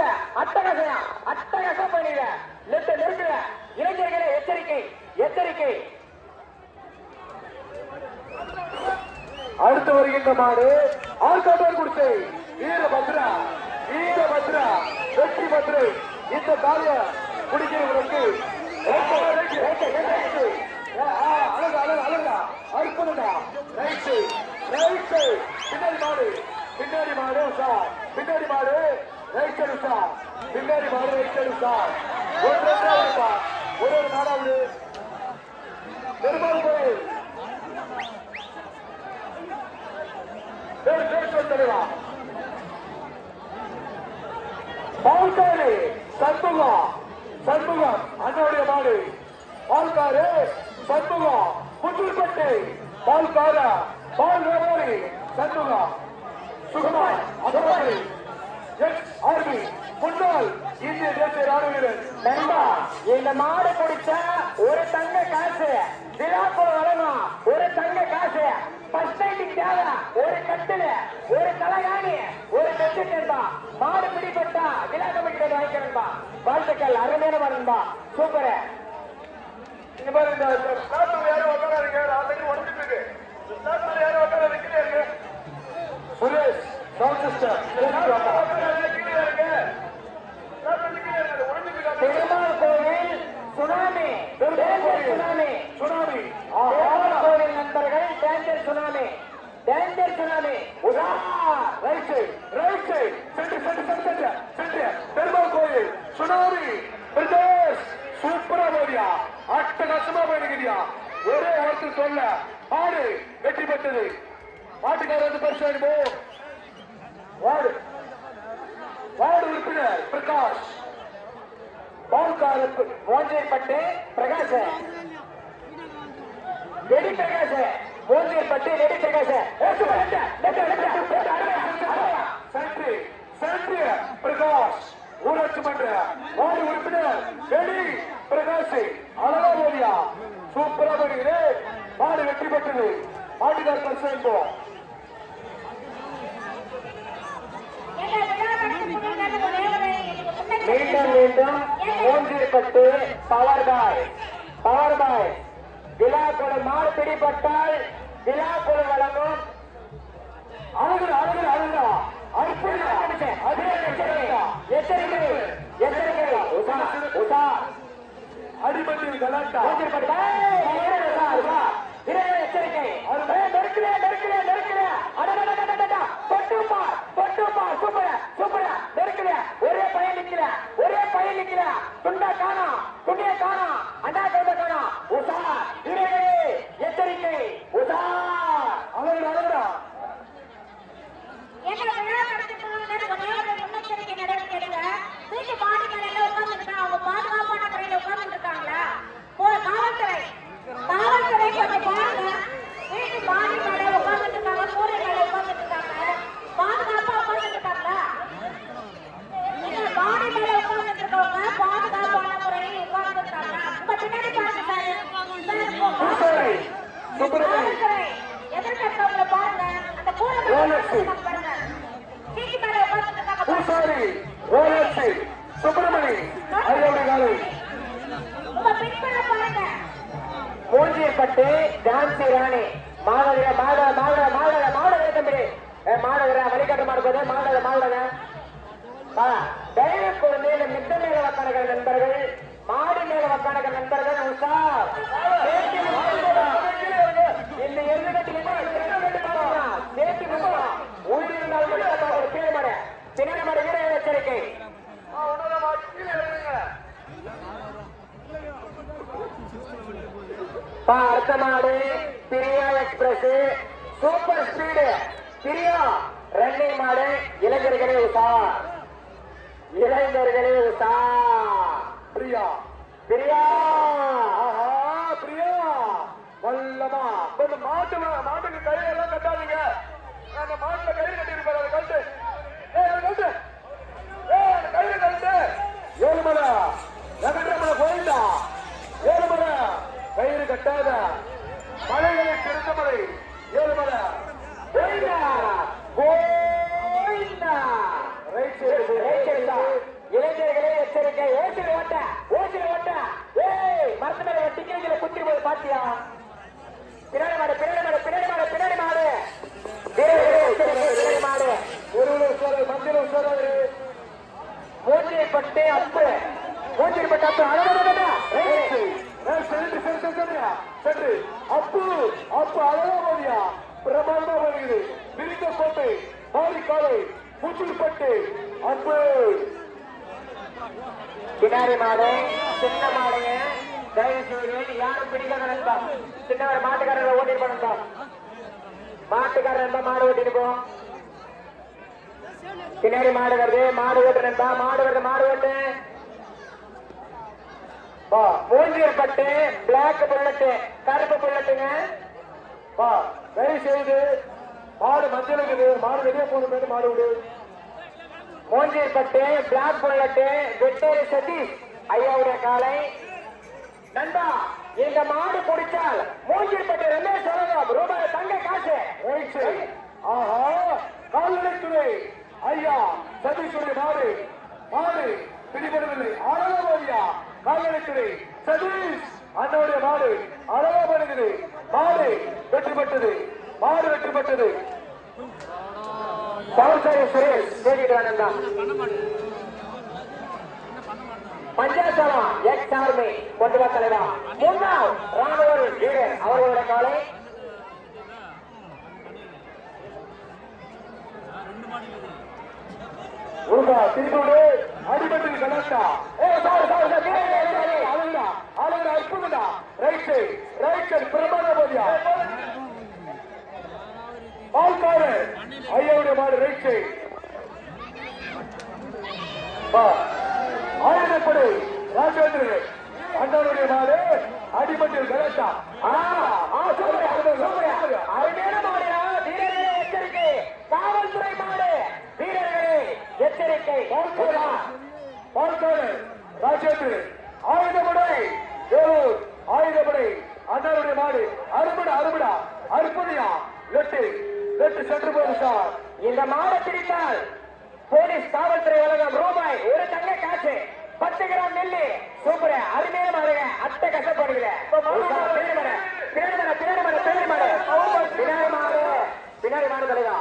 அட்டகாசம் அட்டகாசம் பண்ணிடுற லெப்ட் நெருங்குற இளைஞர்களே எச்சரிக்கை எச்சரிக்கை அடுத்து வருகின்ற மாடு ஆர்காட்டர் குடிசை வீரபத்ரா வீரபத்ரா வெற்றி பத்ரு இந்த காலிய குடிக்கிறவர்களுக்கு அழகா அழகா அழகா அற்புதமா ரைட்டு ரைட்டு பின்னாடி மாடு பின்னாடி மாடு சார் பின்னாடி மாடு ரைட் சைடு சார் பின்னாடி மாடு ரைட் சைடு சார் ஒரு ரெண்டாவது ஒரு ஒரு நாடாவது பெருமாள் கோயில் தலைவா பால்காரு சண்முகம் சண்முகம் அண்ணனுடைய மாடு பால்காரு சண்முகம் புற்றுப்பட்டு பால்கார பால் வியாபாரி சண்முகம் சுகுமார் அகவாரி எக்ஸ் ஆர்மி முன்னாள் இந்திய தேசிய ராணுவ வீரர் நண்பா இந்த மாடு குடிச்சா ஒரு தங்க காசு விழாக்குள் வழங்கும் ஒரு தங்க காசு ஃபர்ஸ்ட் நைட்டுக்கு தேவை ஒரு கட்டில ஒரு தலகாணி ஒரு பெட்டு நண்பா மாடு பிடிப்பட்டா விழா கமிட்டி வாங்கிக்கிறேன்பா வாழ்த்துக்கள் அருமையான வரன்பா சூப்பர் இங்க பாரு இந்த பிளாட்ஃபார்ம் யாரும் உட்காராதீங்க ஆல்ரெடி உடஞ்சிட்டு இருக்கு பிளாட்ஃபார்ம் யாரும் உட்காராதீங்க கீழே இருக்கு சுரேஷ் சவுண்ட் சிஸ்டம் கீழே இருக்கு பிளாட்ஃபார்ம் கீழே இருக்கு உடஞ்சிட்டு இருக்காங்க பெருமாள் கோவில் tsunami danger tsunami tsunami Perumal கோவில் நண்பர்கள் டேஞ்சர் சுனாமி டேஞ்சர் சுனாமி உதா right side right side center center center center Perumal கோயில் சுனாமி பிரதேஷ் சூப்பரா போடியா அட்டகாசமா போயிருக்கிறியா ஒரே ஒருத்தர் சொல்ல ஆடு வெற்றி பெற்றது மாட்டுக்காரர் வந்து பரிசு போ வார்டு வார்டு உறுப்பினர் பிரகாஷ் பால்காரத்து மோஞ்சேற்பட்டு பிரகாஷ் வெடி பிரகாஷ் மோஞ்சேற்பட்டு வெடி பிரகாஷ் ஏ, super, left, left, left, left, அருமை, அருமை. சன்றி சன்றி பிரகாஷ் ஊராட்சி மன்ற வார்டு உறுப்பினர் வெடி பிரகாஷ் அழகா போலியா சூப்பரா போடுகிறே மாடு வெற்றி பெற்றது மாட்டுக்கார் பரிசு போவோம் மீண்டும் மீண்டும் மூன்றிற்பட்டு பவர் பாய் பவர் பாய் விழாக்குழு மாடு பிடிப்பட்டால் விழாக்குழு வழங்கும் அழகு அழகு அழகா அற்புதம் அதே எச்சரிக்கை எச்சரிக்கை எச்சரிக்கை உஷா உஷா அடிமட்டில் கலாட்டா மூன்றிற்பட்டு ஏய், இரு, உஷா, உஷா. இரு, எச்சரிக்கை ஏய், நெருக்குதே, நெருக்குதே, நெருக்குதே. அடடடடடடடா. தொட்டுப்பா, தொட்டுப்பா. Super, super. நெருக்குதே. ஒரே பையன் நிக்கிற ஒரே பையன் நிக்கிற துண்டா காணோம் துண்டிய காணோம் அண்ணா துண்ட காணோம் உஷா இரு, இரு. எச்சரிக்கை உஷா அழகு அழகுடா பூசாரி சுப்பிரமணி எதிர்கட்டவங்களை பாருங்க அந்த கூட பாருங்க சீட்டு மேல உட்கார்ந்துட்டு இருக்காங்க பூசாரி ரோலக்ஸி சுப்பிரமணி ஐயோடி காலை உங்க பின்புல பாருங்க மூஞ்சியப்பட்டு ஜான்சி ராணி மாடல மாட மாட மாடல மாடல தம்பி ஏ மாடல வழிகாட்ட மாடுபோது மாடல மாடல தைரிய குழந்தையில மித்த மேல வக்கானக நண்பர்கள் மாடி மேல வக்கானக நண்பர்கள் உஷார் சேஃப்டி முக்கியம். இந்த எதிர்கட்டி சேஃப்டி முக்கியம். உயிரிழந்தால் மட்டும் ஒரு கீழே மாட பின்னாடி மாட வீர எச்சரிக்கை பா, அடுத்த மாடு Priya express super speed Priya running மாடு இளைஞர்களே உஷா இளைஞர்களே உஷா பிரியா பிரியா ஆஹா பிரியா வல்லமா கொஞ்சம் மாட்டு மாட்டுக்கு கையெல்லாம் கட்டாதீங்க அந்த மாட்டுல கயிறு கட்டி இருப்பாரு அதை கட்டு ஏய் அதை கட்டு ஏய் அந்த கயிறு கட்டு ஏழுமலை வெங்கடரமண கோயிலா ஏழுமலை கயிறு கட்டாத மலைகளை திருத்தமலை Ezhumalai Govinda Govinda right side right side மூஞ்சில்பட்டு அப்பு மூஞ்சில்பட்டு அப்பு அடடடடடா. ஏய், ஏய், சென்று, சென்று, சென்றுயா, சென்று. அப்பு அப்பு அழகா போதியா பிரமாதமா வருகிறது விரிந்த கோட்டை மாரிக்காலை மூச்சில்பட்டு அப்பு பின்னாடி மாடு சின்ன மாடுங்க தயவு செய்து யாரும் பிடிக்காத நண்பா சின்னவர் மாட்டுக்காரரை ஓட்டிட்டு போனா மாட்டுக்காரர் நண்பா மாடு ஓட்டிட்டு போ பின்னாடி மாடு வருது மாடு ஓட்டு நண்பா மாடு வருது மாடு ஓட்டு வா மூஞ்சியர் பட்டு பிளாக் புல்லட்டு கருப்பு புல்லட்டுங்க வா தயவு செய்து மாடு மஞ்சள் இருக்குது மாடு வெளியே போகணும் மாடு விடு மூஞ்சியர் பட்டு பிளாக் புல்லட்டு வெட்டேரி சதீஷ் ஐயாவுடைய காலை நண்பா இந்த மாடு பிடிச்சால் மூஞ்சியர் பட்டு ரமேஷ் சொல்லணும் ரூபாய் தங்க காசு ரைட் ஆஹா கால்நடைத்துறை ஐயா சதீஷுடைய மாடு மாடு பிடிபடவில்லை அழகா போதியா கால்நடைத்துறை சதீஷ் அண்ணனுடைய மாடு அழகா பண்ணுகிறது மாடு வெற்றி பெற்றது மாடு வெற்றி பெற்றது பவுசாரி சுரேஷ் தேடிட்டு வேணா பஞ்சாசலம் எக்ஸ் ஆர்மி கொண்டு வர தலைவா முன்னாள் ராணுவ வீரர் அவர்களுடைய காலை உருகா திருப்பூடு அடிபட்டு கலாட்டா ஏ சார் சார் சார் கீழே இறங்கு, இறங்கு. ஆளுங்கடா ஆளுங்கடா அற்புதம்டா ரைட் சைடு ரைட் சைடு பிரமாத போதியா பால்காரு ஐயாவுடைய மாடு ரைட் சைடு ஆயுதப்படை ராஜேந்திரன் அண்ணனுடைய மாடு அடிபட்டு கலாட்டா ஆ, ஆ, சூப்பர்யா, சூப்பர்யா. அருமையான மாடுடா. வீரர்களே எச்சரிக்கை காவல்துறை மாடு வீரர்களே எச்சரிக்கை பால்காரு பால்காரு ராஜேந்திரன் ஆயுதப்படை வேலூர் ஆயுதப்படை அண்ணனுடைய மாடு அருமடா அருமடா அற்புதியா லெட்டு லெட்டு சென்று போகுது சார் இந்த மாடை பிடித்தால் போலீஸ் காவல்துறை வழங்கும் ரூபாய் ஒரு தங்க காசு பத்து கிராம் நெல்லு சூப்பர் அருமையான மாடுங்க அட்டை கஷ்டப்படுகிற பின்னாடி மாடு பின்னாடி மாடு பின்னாடி மாடு பின்னாடி மாடு பின்னாடி மாடு பின்னாடி மாடு தலைவா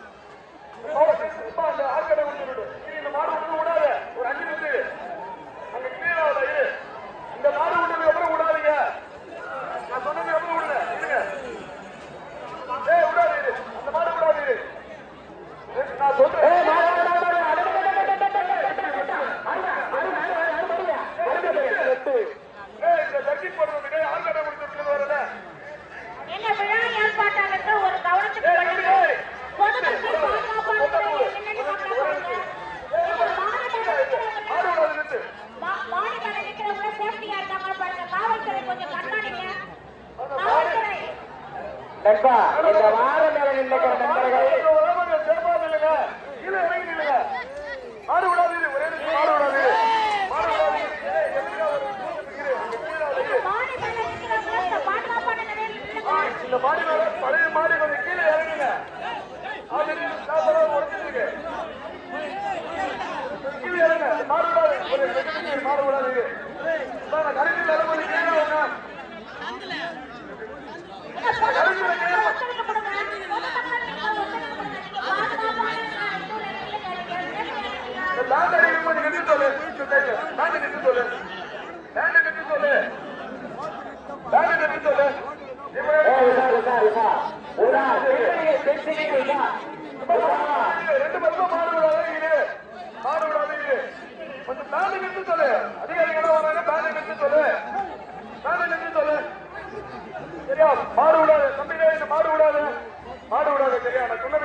அந்த ஆட்களை விட்டு விடு. இனி இந்த மாடு விட்டு விடாத ஒரு அஞ்சு நிமிஷம் அங்க கீழே வர இரு. இந்த மாடு விட்டதுக்கு அப்புறம் விடாதீங்க நான் சொன்னதுக்கு அப்புறம் விடுங்க இருங்க ஏய் விடாது இரு. அந்த மாடு விடாது இரு. நான் சொல்றேன் ஏய், மாடு, மாடு, மாடு, மாடு. அட, அட, அட, அட, அட, அட, அட, அட, அட. அருமை, அருமை, அருமை, அருமையா, அருமையா. ஏய், இந்த சர்க்கிட் போடுறதுக்கு ஆள்கடை கொடுத்துட்டு வரல என்ன விழா ஏற்பாட்டாளருக்கு ஒரு கவனத்துக்கு கொண்டு பொதுமக்கள் பாதுகாப்பான முறையில் பின்னாடி பார்க்கப்படுங்க. இந்த மாநில இருக்கிறவங்க மாடு விடாது நிறுத்து. மாநில இருக்கிறவங்க சேஃப்டியா இருக்காங்க பாருங்க காவல்துறை கொஞ்சம் கண்காணிங்க காவல்துறை நண்பா இந்த வாரம் மேல நின்றுக்கிற நண்பர்கள் இந்த உலகம் சேர்ப்பாது இல்லைங்க. கீழே இறங்கி நில்லுங்க. மாடு விடாது இரு. ஒரே நிமிஷம் மாடு விடாது இரு. மாடு விடாது இரு. ஏய், எப்படிடா வரும்? இரு, அங்க கீழே வர இரு. மாநில இருக்கிறவங்க இந்த பாதுகாப்பான நிலையில் நில்லுங்க. இந்த மாடு மேல பழைய மாடு கொஞ்சம் கீழே இறங்குங்க அது சாப்பிட உடச்சிருக்கு கீழே இறங்க மாடு விடாது ஒரு ரெண்டு நிமிஷம் மாடு விடாது இரு. அதான் நான் கடைசியில் இடம் பண்ணி கீழே வாங்க. இந்த பொதுமக்களுக்கு ஒத்துழைப்பு கொடுங்க. பொதுமக்களுக்கு ஒத்துழைப்பு கொடுங்க. நீங்க பாதுகாப்பான சூழ்நிலையில் நில்லுங்க. இந்த லேண்ட் அடிக்கும் போது நிறுத்தி சொல்லு இந்த டைம்ல. லேண்ட் நிறுத்தி சொல்லு லேண்ட் நிறுத்தி சொல்லு லேண்ட் நிறுத்தி சொல்லு இவரே ஏய், விசார், விசார், விசார். உடா, பெண்களுக்கு பெண்களுக்கு விசார். விசார். ரெண்டு பக்கம் மாடு விடாது இரு மாடு விடாது இரு கொஞ்சம் பேண்ட் நிறுத்தி சொல்லு அதிகாரிகள் வராங்க பேண்ட் நிறுத்தி சொல்லு பேண்ட் நிறுத்தி சொல்லு சரியா மாடு விடாது தம்பிடே இந்த மாடு விடாது மாடு விடாது சரியா நான் சொன்னது